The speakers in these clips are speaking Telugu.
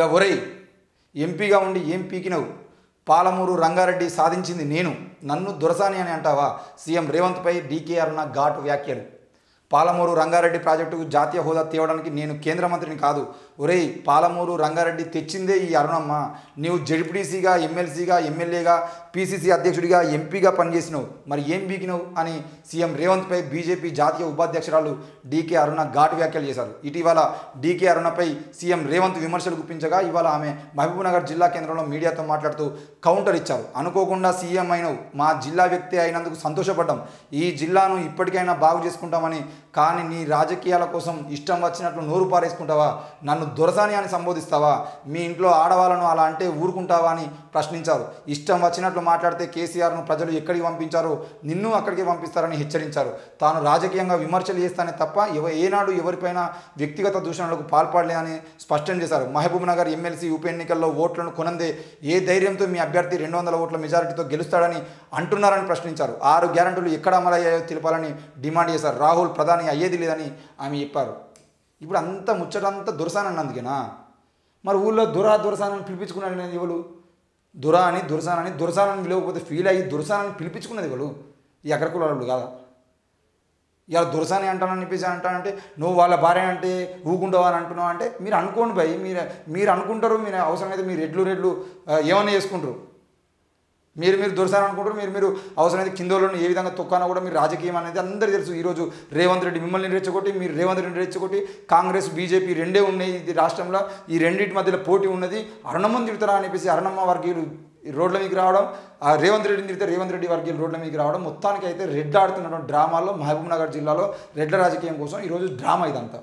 ఇక ఒరేయ్ ఎంపీగా ఉండి ఏం పీకినవు పాలమూరు రంగారెడ్డి సాధించింది నేను నన్ను దొరసాని అని అంటావా సీఎం రేవంత్పై డీకే అరుణ ఘాటు వ్యాఖ్యలు పాలమూరు రంగారెడ్డి ప్రాజెక్టుకు జాతీయ హోదా తేవడానికి నేను కేంద్ర మంత్రిని కాదు ఒరేయ్ పాలమూరు రంగారెడ్డి తెచ్చిందే ఈ అరుణమ్మ నీవు జడ్పీటీసీగా ఎమ్మెల్సీగా ఎమ్మెల్యేగా పీసీసీ అధ్యక్షుడిగా ఎంపీగా పనిచేసినావు మరి ఏం బీకినావు అని సీఎం రేవంత్పై బీజేపీ జాతీయ ఉపాధ్యక్షురాలు డీకే అరుణ ఘాటు వ్యాఖ్యలు చేశారు ఇటీవల డీకే అరుణపై సీఎం రేవంత్ విమర్శలు గుప్పించగా ఇవాళ ఆమె మహబూబ్నగర్ జిల్లా కేంద్రంలో మీడియాతో మాట్లాడుతూ కౌంటర్ ఇచ్చారు అనుకోకుండా సీఎం అయినవు మా జిల్లా వ్యక్తి అయినందుకు సంతోషపడ్డాం ఈ జిల్లాను ఇప్పటికైనా బాగు చేసుకుంటామని కానీ నీ రాజకీయాల కోసం ఇష్టం వచ్చినట్లు నోరు పారేసుకుంటావా నన్ను దొరసాని అని సంబోధిస్తావా మీ ఇంట్లో ఆడవాళ్ళను అలా అంటే ఊరుకుంటావా అని ప్రశ్నించారు ఇష్టం వచ్చినట్లు మాట్లాడితే కేసీఆర్ను ప్రజలు ఎక్కడికి పంపించారో నిన్ను అక్కడికి పంపిస్తారని హెచ్చరించారు తాను రాజకీయంగా విమర్శలు చేస్తానే తప్ప ఎవ ఏనాడు ఎవరిపైన వ్యక్తిగత దూషణలకు పాల్పడలేదని స్పష్టం చేశారు మహబూబ్ నగర్ ఎమ్మెల్సీ ఉప ఎన్నికల్లో ఓట్లను కొనందే ఏ ధైర్యంతో మీ అభ్యర్థి రెండు వందల ఓట్ల మెజారిటీతో గెలుస్తాడని అంటున్నారని ప్రశ్నించారు ఆరు గ్యారంటీలు ఎక్కడ అమలయ్యాయో తెలపాలని డిమాండ్ చేశారు రాహుల్ ప్రధాని అయ్యేది లేదని ఆమె చెప్పారు ఇప్పుడు అంత ముచ్చటంతా దురసానన్నందుకేనా మరి ఊళ్ళో దురా దురసానని పిలిపించుకున్నాడు నేను ఎవరు దురా అని దురసానని దురసానని పిలవకపోతే ఫీల్ అయ్యి దురసానని పిలిపించుకున్నది ఎవరు ఈ అగ్రకులాలు కాదా ఇలా దురసాని అంటానని చెప్పేసి అంటానంటే నువ్వు వాళ్ళ భార్య అంటే ఊకుంటావు అని అంటున్నావు అంటే మీరు అనుకోండి భయ్ మీరు మీరు అనుకుంటారు మీరు అవసరమైతే మీరు రెడ్లు రెడ్లు ఆ, ఏమన్నా చేసుకుంటారు మీరు మీరు దొరసాని అనుకుంటారు మీరు మీరు అవసరమైతే కింద వాళ్ళని ఏ విధంగా తొక్కానో కూడా మీరు రాజకీయం అనేది అందరికీ తెలుసు ఈరోజు రేవంత్ రెడ్డి మిమ్మల్ని రెచ్చగొట్టి మీరు రేవంత్ రెడ్డి రెచ్చగొట్టి కాంగ్రెస్ బీజేపీ రెండే ఉన్నాయి ఇది రాష్ట్రంలో ఈ రెండింటి మధ్యలో పోటీ ఉన్నది అరుణమ్మని తిడతారా అని చెప్పేసి అరుణమ్మ వర్గీయులు ఈ రోడ్ల మీదకి రావడం ఆ రేవంత్ రెడ్డిని తిడితే రేవంత్ రెడ్డి వర్గీయులు రోడ్ల మీదకి రావడం మొత్తానికి అయితే రెడ్ ఆడుతున్నటువంటి డ్రామాల్లో మహబూబ్ నగర్ జిల్లాలో రెడ్ల రాజకీయం కోసం ఈరోజు డ్రామా ఇదంతా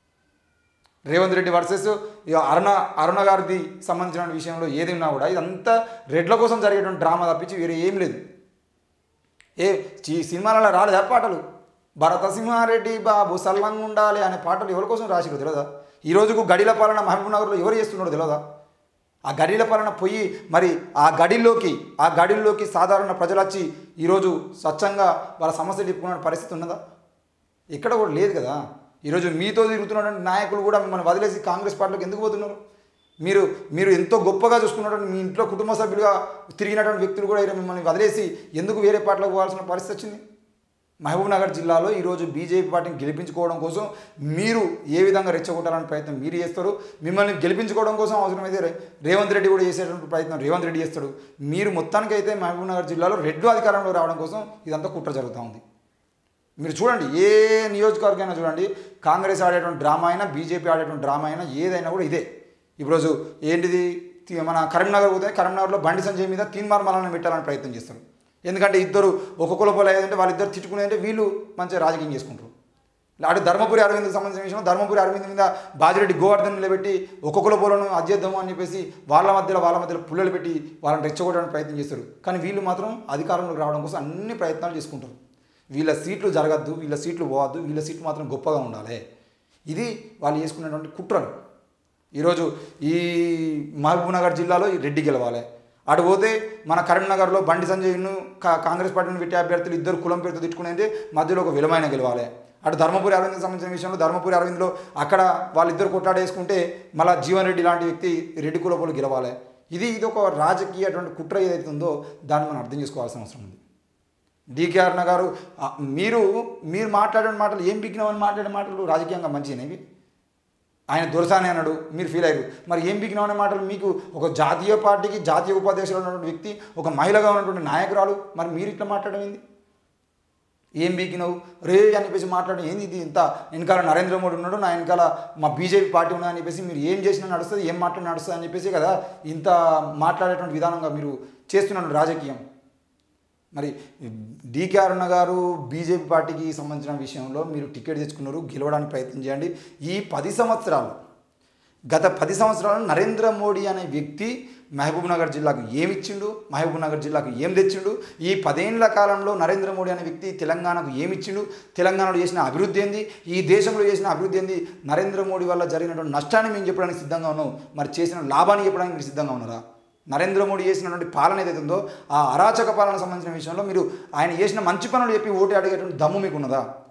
రేవంత్ రెడ్డి వర్సెస్ ఇక అరుణ అరుణ గారిది సంబంధించిన విషయంలో ఏది ఉన్నా కూడా ఇదంతా రెడ్ల కోసం జరిగేటువంటి డ్రామా తప్పించి వేరే ఏం లేదు ఏ ఈ సినిమాలలో రాలేదా పాటలు భరత సింహారెడ్డి బాబు సల్లంగా ఉండాలి అనే పాటలు ఎవరి కోసం రాసిరో తెలియదా ఈ రోజుకు గడిల పాలన మహబూబ్ నగర్లో ఎవరు చేస్తున్నారో తెలియదా ఆ గడిల పాలన పోయి మరి ఆ గడిల్లోకి ఆ గడిల్లోకి సాధారణ ప్రజలు వచ్చి ఈరోజు స్వచ్ఛంగా వాళ్ళ సమస్యలు చెప్పుకునే పరిస్థితి ఉన్నదా ఎక్కడ కూడా లేదు కదా ఈరోజు మీతో తిరుగుతున్నటువంటి నాయకులు కూడా మిమ్మల్ని వదిలేసి కాంగ్రెస్ పార్టీలోకి ఎందుకు పోతున్నారు మీరు మీరు ఎంతో గొప్పగా చూసుకున్నటువంటి మీ ఇంట్లో కుటుంబ సభ్యులుగా తిరిగినటువంటి వ్యక్తులు కూడా ఈరోజు మిమ్మల్ని వదిలేసి ఎందుకు వేరే పార్టీలోకి పోవాల్సిన పరిస్థితి వచ్చింది మహబూబ్ నగర్ జిల్లాలో ఈరోజు బీజేపీ పార్టీని గెలిపించుకోవడం కోసం మీరు ఏ విధంగా రెచ్చగొట్టాలని ప్రయత్నం మీరు చేస్తారు మిమ్మల్ని గెలిపించుకోవడం కోసం అవసరమైతే రే- రేవంత్ రెడ్డి కూడా చేసేటువంటి ప్రయత్నం రేవంత్ రెడ్డి చేస్తాడు మీరు మొత్తానికైతే మహబూబ్ నగర్ జిల్లాలో రెడ్లు అధికారంలో రావడం కోసం ఇదంతా కుట్ర జరుగుతూ ఉంది మీరు చూడండి ఏ నియోజకవర్గమైనా చూడండి కాంగ్రెస్ ఆడేటువంటి డ్రామా అయినా బీజేపీ ఆడేటువంటి డ్రామా అయినా ఏదైనా కూడా ఇదే ఈరోజు ఏంటిది తి- మన కరీంనగర్ పోతే కరీంనగర్లో బండి సంజయ్ మీద తీన్మార్ మలాన్ని పెట్టాలని ప్రయత్నం చేస్తారు ఎందుకంటే ఇద్దరు ఒక కులపోలు ఏదంటే వాళ్ళిద్దరు తిట్టుకునేదంటే వీళ్ళు మంచిగా రాజకీయం చేసుకుంటారు అటు ధర్మపురి అరవింద్కి సంబంధించిన విషయం ధర్మపురి అరవింద్ మీద బాజిరెడ్డి గోవర్ధన్ నిలబెట్టి ఒక్కొక్కల పోలను అధ్యర్థము అని చెప్పేసి వాళ్ళ మధ్యలో వాళ్ళ మధ్యలో పుల్లలు పెట్టి వాళ్ళని రెచ్చగొట్టడానికి ప్రయత్నం చేస్తారు కానీ వీళ్ళు మాత్రం అధికారంలోకి రావడం కోసం అన్ని ప్రయత్నాలు చేసుకుంటారు వీళ్ళ సీట్లు జరగద్దు వీళ్ళ సీట్లు పోవద్దు వీళ్ళ సీట్లు మాత్రం గొప్పగా ఉండాలి ఇది వాళ్ళు చేసుకునేటువంటి కుట్రలు ఈరోజు ఈ మహబూబ్ నగర్ జిల్లాలో ఈ రెడ్డి గెలవాలి అటు పోతే మన కరీంనగర్లో బండి సంజయ్ను కా- కాంగ్రెస్ పార్టీని పెట్టే అభ్యర్థులు ఇద్దరు కులం పేరుతో తిట్టుకునేది మధ్యలో ఒక విలువైన గెలవాలి అటు ధర్మపురి అరవింద్కి సంబంధించిన విషయంలో ధర్మపురి అరవింద్లో అక్కడ వాళ్ళిద్దరు కొట్లాడేసుకుంటే మళ్ళీ జీవన్ రెడ్డి లాంటి వ్యక్తి రెడ్డి కులపోలు గెలవాలి ఇది ఇది ఒక రాజకీయ అటువంటి కుట్ర ఏదైతే ఉందో దాన్ని మనం అర్థం చేసుకోవాల్సిన అవసరం ఉంది డీకే అరుణ గారు ఆ, మీరు మీరు మాట్లాడిన మాటలు ఏం బిగినామని మాట్లాడే మాటలు రాజకీయంగా మంచిగానేవి ఆయన దొరసాని అన్నాడు మీరు ఫీల్ అయ్యారు మరి ఏం బిగినాం అనే మాటలు మీకు ఒక జాతీయ పార్టీకి జాతీయ ఉపాధ్యక్షులు ఉన్నటువంటి వ్యక్తి ఒక మహిళగా ఉన్నటువంటి నాయకురాలు మరి మీరు ఇట్లా మాట్లాడడం ఏంది ఏం బీకినావు రే అని చెప్పేసి మాట్లాడడం ఏంది ఇది ఇంత వెనకాల నరేంద్ర మోడీ ఉన్నాడు నా వెనకాల మా బీజేపీ పార్టీ ఉన్నది అని చెప్పేసి మీరు ఏం చేసినా నడుస్తుంది ఏం మాట్లాడినా నడుస్తుంది అని చెప్పేసి కదా ఇంత మాట్లాడేటువంటి విధానంగా మీరు చేస్తున్నారు రాజకీయం మరి డీకే అరుణ గారు బీజేపీ పార్టీకి సంబంధించిన విషయంలో మీరు టికెట్ తెచ్చుకున్నారు గెలవడానికి ప్రయత్నం చేయండి ఈ పది సంవత్సరాలు గత పది సంవత్సరాలు నరేంద్ర మోడీ అనే వ్యక్తి మహబూబ్ నగర్ జిల్లాకు ఏమి ఇచ్చిండు మహబూబ్ నగర్ జిల్లాకు ఏం తెచ్చిండు ఈ పదేళ్ల కాలంలో నరేంద్ర మోడీ అనే వ్యక్తి తెలంగాణకు ఏమి ఇచ్చిండు తెలంగాణలో చేసిన అభివృద్ధి ఏంది ఈ దేశంలో చేసిన అభివృద్ధి ఏంది నరేంద్ర మోడీ వల్ల జరిగినటువంటి నష్టాన్ని మేము చెప్పడానికి సిద్ధంగా ఉన్నాం మరి చేసిన లాభాన్ని చెప్పడానికి మీరు సిద్ధంగా ఉన్నారా నరేంద్ర మోడీ చేసినటువంటి పాలన ఏదైతే ఉందో ఆ అరాచక పాలన సంబంధించిన విషయంలో మీరు ఆయన చేసిన మంచి పనులు చెప్పి ఓటు అడిగేటువంటి దమ్ము మీకు ఉన్నదా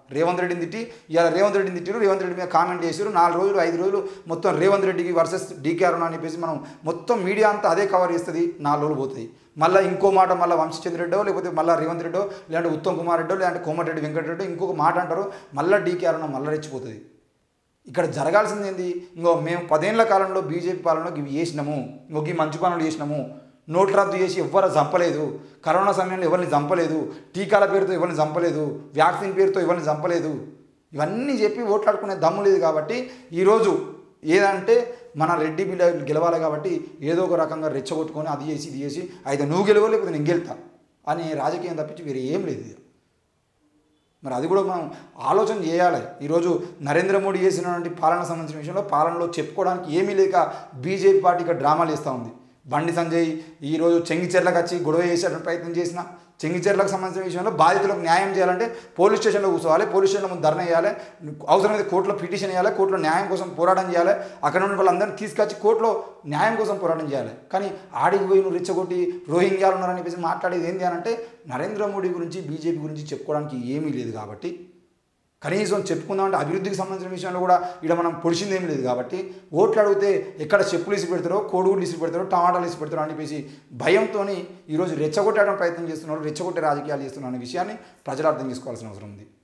రేవంత్ రెడ్డిని తిట్టి ఇవాళ రేవంత్ రెడ్డిని తిట్టారు రేవంత్ రెడ్డి మీద కామెంట్ చేశారు నాలుగు రోజులు ఐదు రోజులు మొత్తం రేవంత్ రెడ్డికి వర్సెస్ డీకే అరుణ అని చెప్పేసి మనం మొత్తం మీడియా అంతా అదే కవర్ చేస్తుంది నాలుగు రోజులు పోతుంది మళ్ళీ ఇంకో మాట మళ్ళీ వంశచంద్ర రెడ్డో లేకపోతే మళ్ళీ రేవంత్ రెడ్డో లేదంటే ఉత్తమ్ కుమార్ రెడ్డో లేదంటే కోమటిరెడ్డి వెంకటరెడ్డి ఇంకొక మాట అంటారు మళ్ళీ డీకే అరుణ మళ్ళీ రెచ్చిపోతుంది ఇక్కడ జరగాల్సింది ఏంది ఇంకో మేము పదేళ్ల కాలంలో బీజేపీ పాలనలో ఇవి చేసినాము ఇంకొక ఈ మంచి పనులు చేసినాము నోట్ రద్దు చేసి ఎవ్వరు చంపలేదు కరోనా సమయంలో ఎవరిని చంపలేదు టీకాల పేరుతో ఎవరిని చంపలేదు వ్యాక్సిన్ పేరుతో ఎవరిని చంపలేదు ఇవన్నీ చెప్పి ఓట్లాడుకునే దమ్ము లేదు కాబట్టి ఈరోజు ఏదంటే మన రెడ్డి బిడ్డ గెలవాలి కాబట్టి ఏదో ఒక రకంగా రెచ్చగొట్టుకొని అది చేసి ఇది చేసి అయితే నువ్వు గెలవో లేకపోతే నేను గెలుతా అనే రాజకీయం తప్పించి వేరే ఏం లేదు ఇది. మరి అది కూడా మనం ఆలోచన చేయాలి ఈరోజు నరేంద్ర మోడీ చేసినటువంటి పాలన సంబంధించిన విషయంలో పాలనలో చెప్పుకోవడానికి ఏమీ లేక బీజేపీ పార్టీ ఇక్కడ డ్రామాలు వేస్తూ ఉంది బండి సంజయ్ ఈరోజు చెంగిచెర్లకు వచ్చి గొడవ చేసేటువంటి ప్రయత్నం చేసిన చెంగిచెర్లకు సంబంధించిన విషయంలో బాధితులకు న్యాయం చేయాలంటే పోలీస్ స్టేషన్లో కూర్చోవాలి పోలీస్ స్టేషన్లో ముందు ధర్నా చేయాలి అవసరమైతే కోర్టులో పిటిషన్ చేయాలి కోర్టులో న్యాయం కోసం పోరాటం చేయాలి అక్కడ ఉన్న వాళ్ళందరినీ తీసుకొచ్చి కోర్టులో న్యాయం కోసం పోరాటం చేయాలి కానీ ఆడికి పోయి నువ్వు రెచ్చగొట్టి రోహింగ్యాలు ఉన్నారని చెప్పేసి మాట్లాడేది ఏంటి అని అంటే నరేంద్ర మోడీ గురించి బీజేపీ గురించి చెప్పుకోవడానికి ఏమీ లేదు కాబట్టి కనీసం చెప్పుకుందామంటే అభివృద్ధికి సంబంధించిన విషయంలో కూడా ఇక్కడ మనం పొడిచింది ఏం లేదు కాబట్టి ఓట్లు అడిగితే ఎక్కడ చెప్పులు ఇసి పెడతారో కోడిగుడ్లు ఇసి పెడతారో టమాటాలు ఇసి పెడతారో అని చెప్పేసి భయంతో ఈరోజు రెచ్చగొట్టడం ప్రయత్నం చేస్తున్నారు రెచ్చగొట్టే రాజకీయాలు చేస్తున్నారు అనే విషయాన్ని ప్రజలు అర్థం చేసుకోవాల్సిన అవసరం ఉంది